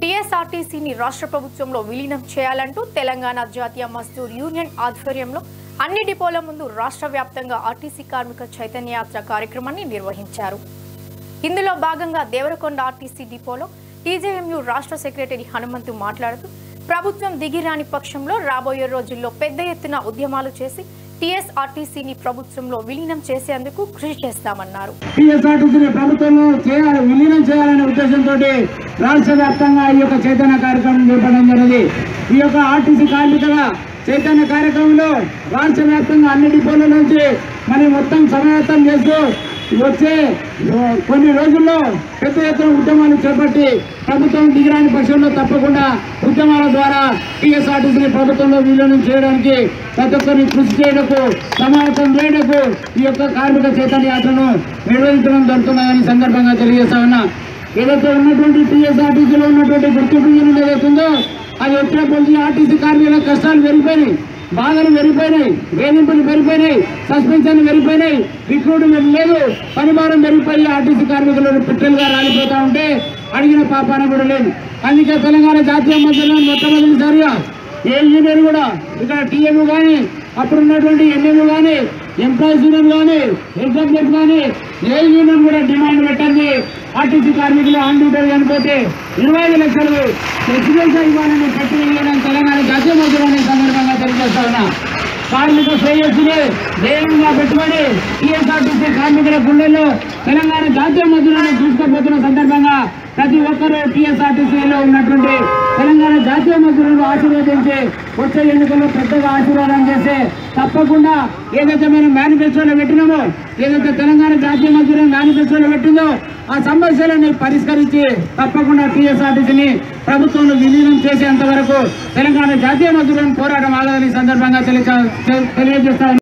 టీఎస్ఆర్టీసీని రాష్ట్ర ప్రభుత్వంలో విలీనం చేయాలంటూ తెలంగాణ జాతీయ మజ్దూర్ యూనియన్ ఆధ్వర్యంలో అన్ని డిపోల ముందు రాష్ట్ర వ్యాప్తంగా ఆర్టీసీ కార్మిక చైతన్య యాత్ర కార్యక్రమాన్ని నిర్వహించారు ఇందులో భాగంగా దేవరకొండ ఆర్టీసీ డిపోలో టీజేఎంయు రాష్ట్ర సెక్రటరీ హనుమంతు మాట్లాడుతూ ప్రభుత్వం దిగిరాని పక్షంలో రాబోయే రోజుల్లో పెద్ద ఎత్తున ఉద్యమాలు చేసి టీఎస్ఆర్టీసీని ప్రభుత్వంలో విలీనం చేసేందుకు కృషి చేస్తామన్నారు టీఎస్ఆర్టీసీని ప్రభుత్వంలో చేయాలి విలీనం చేయాలనే ఉద్దేశంతో రాష్ట్ర వ్యాప్తంగా ఈ యొక్క చైతన్య కార్యక్రమం చేపట్టడం జరిగింది ఈ యొక్క ఆర్టీసీ కార్మికుల చైతన్య కార్యక్రమంలో రాష్ట్ర వ్యాప్తంగా అన్ని డిపోల నుంచి మరి మొత్తం సమాయత్తం చేస్తూ వచ్చే ఆ, కొన్ని రోజుల్లో పెద్ద ఎత్తున ఉద్యమాలు చేపట్టి ప్రభుత్వం దిగిరాని పక్షంలో తప్పకుండా ఉద్యమాల ద్వారా టీఎస్ఆర్టీసీని ప్రభుత్వంలో విలీనం చేయడానికి ప్రతి ఒక్కరిని కృషి చేయడకు సమాయత్తం చేయడకు ఈ యొక్క కార్మిక చైతన్య యాత్రను నిర్వహించడం జరుగుతున్నదని ఈ సందర్భంగా తెలియజేస్తా ఉన్నా ఏదైతే ఉన్నటువంటి టీఎస్ఆర్టీసీలో ఉన్నటువంటి గుర్తింపు యూనిట్ ఏదైతే ఉందో అది వచ్చినప్పటి నుంచి ఆర్టీసీ కార్మికుల కష్టాలు పెరిగిపోయినాయి బాధలు పెరిగిపోయినాయి వేధింపులు పెరిగిపోయినాయి సస్పెన్షన్ పెరిగిపోయినాయి రిక్రూట్మెంట్ లేదు పనిభారం పెరిగిపోయి ఆర్టీసీ కార్మికులు పిట్టలుగా రాలిపోతా ఉంటే అడిగిన పాపాన కూడా లేదు అందుకే తెలంగాణ జాతీయ మధ్యలో మొట్టమొదటిసారిగా ఏ యూనియన్ కూడా ఇక్కడ టీఎం కానీ అప్పుడు ఉన్నటువంటి ఎన్ఎం కానీ ఎంప్లాయీస్ యూనియన్ కానీ ఎగ్జామ్స్ కానీ ఏ యూనియన్ కూడా డిమాండ్ పెట్టండి ఆర్టీసీ కార్మికులు ఆన్ డ్యూటీ చనిపోతే ఇరవై ఐదు లక్షలు ఎక్స్పీరియన్స్ ఇవ్వాలని పట్టు వేయాలని తెలంగాణ జాతీయ మధ్యలోని సందర్భంగా తెలియజేస్తా ఉన్నా కార్మిక శ్రేయస్సుని ధ్యేయంగా పెట్టుకొని టీఎస్ఆర్టీసీ కార్మికుల గుండెల్లో తెలంగాణ జాతీయ మధ్యలోనే చూసుకోబోతున్న సందర్భంగా ప్రతి ఒక్కరూ టీఎస్ఆర్టీసీలో ఉన్నటువంటి తెలంగాణ జాతీయ మధ్యలను ఆశీర్వదించి వచ్చే ఎన్నికల్లో పెద్దగా ఆశీర్వాదం చేస్తే తప్పకుండా ఏదైతే మనం మేనిఫెస్టోలో పెట్టినామో ఏదైతే తెలంగాణ జాతీయ మధ్యలో మేనిఫెస్టోలో పెట్టిందో ఆ సమస్యలని పరిష్కరించి తప్పకుండా టీఎస్ఆర్టీసీని ప్రభుత్వంలో విలీనం చేసేంత వరకు తెలంగాణ జాతీయ మధ్యలో పోరాటం ఆగదని ఈ సందర్భంగా తెలియ తెలియజేస్తా